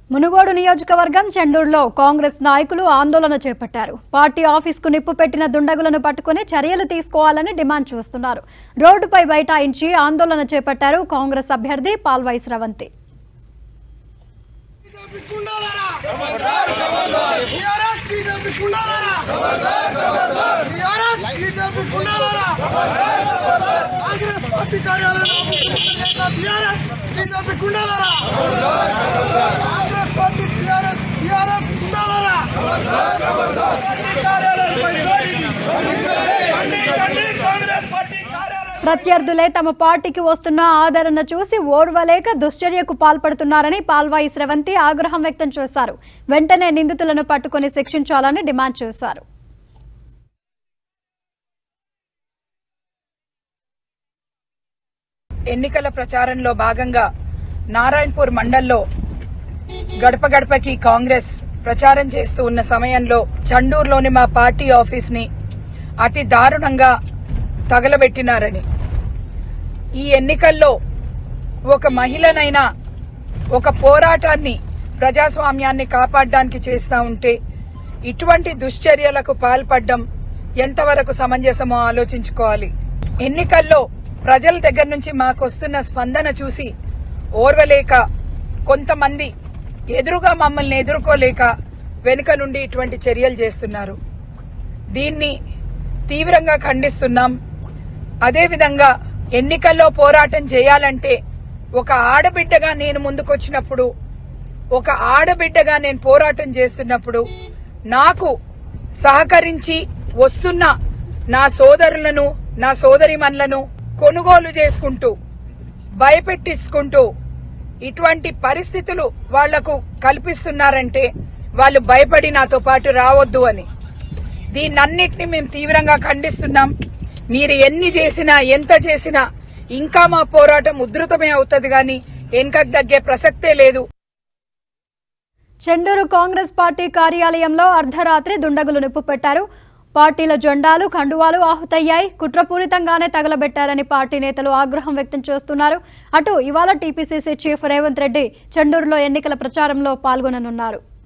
మునుగోడు నియోజకవర్గం చెండూరులో కాంగ్రెస్ నాయకులు ఆందోళన చేపట్టారు పార్టీ ఆఫీస్కు నిప్పు పెట్టిన దుండగులను పట్టుకుని చర్యలు తీసుకోవాలని డిమాండ్ చేస్తున్నారు రోడ్డుపై బైఠాయించి ఆందోళన చేపట్టారు కాంగ్రెస్ అభ్యర్థి పాల్వాయి స్రవంతి బీజేపీ గుండాలారా టీఆర్ఎస్ బీజేపీ గుండాలారా టీఆర్ఎస్ బీజేపీ గుండాలారా కాంగ్రెస్ పార్టీ కార్యాలయం టీఆర్ఎస్ బీజేపీ గుండాలారా కాంగ్రెస్ పార్టీ టీఆర్ఎస్ టీఆర్ఎస్ గుండాలారా ప్రత్యర్థులే తమ పార్టీకి వస్తున్న ఆదరణ చూసి ఓర్వలేక దుశ్చర్యకు పాల్పడుతున్నారని పాల్వాయి స్రవంతి ఆగ్రహం వ్యక్తం చేశారు వెంటనే నిందితులను పట్టుకుని శిక్షించాలని డిమాండ్ చేశారు ఎన్నికల ప్రచారంలో భాగంగా నారాయణపూర్ మండల్లో గడప గడపకి కాంగ్రెస్ ప్రచారం చేస్తూ ఉన్న సమయంలో చండూరులోని మా పార్టీ ఆఫీస్ ని అతి దారుణంగా తగలబెట్టినారని ఈ ఎన్నికల్లో ఒక మహిళనైనా ఒక పోరాటాన్ని ప్రజాస్వామ్యాన్ని కాపాడడానికి చేస్తా ఉంటే ఇటువంటి దుశ్చర్యలకు పాల్పడడం ఎంతవరకు సమంజసమో ఆలోచించుకోవాలి ఎన్నికల్లో ప్రజల దగ్గర నుంచి మాకొస్తున్న స్పందన చూసి ఓర్వలేక కొంతమంది ఎదురుగా మమ్మల్ని ఎదుర్కోలేక వెనుక నుండి ఇటువంటి చర్యలు చేస్తున్నారు దీన్ని తీవ్రంగా ఖండిస్తున్నాం అదేవిధంగా ఎన్నికల్లో పోరాటం చేయాలంటే ఒక ఆడబిడ్డగా నేను ముందుకొచ్చినప్పుడు ఒక ఆడబిడ్డగా నేను పోరాటం చేస్తున్నప్పుడు నాకు సహకరించి వస్తున్న నా సోదరులను నా సోదరిమన్లను కొనుగోలు చేసుకుంటూ భయపెట్టించుకుంటూ ఇటువంటి పరిస్థితులు వాళ్లకు కల్పిస్తున్నారంటే వాళ్ళు భయపడి నాతో పాటు రావద్దు అని దీన్నన్నిటిని మేము తీవ్రంగా ఖండిస్తున్నాం మీరు ఎన్ని చేసినా ఎంత చేసినా ఇంకా మా పోరాటం ఉధృతమే అవుతుంది గాని వెనకకు తగ్గే ప్రసక్తే లేదు చెండూరు కాంగ్రెస్ పార్టీ కార్యాలయంలో అర్ధరాత్రి దుండగులు నిప్పు పెట్టారు పార్టీల జెండాలు కండువాలు ఆహుతయ్యాయి కుట్రపూరితంగానే తగలబెట్టారని పార్టీ నేతలు ఆగ్రహం వ్యక్తం చేస్తున్నారు అటు ఇవాళ టీపీసీసీ చీఫ్ రేవంత్ రెడ్డి చెండూరులో ఎన్నికల ప్రచారంలో పాల్గొననున్నారు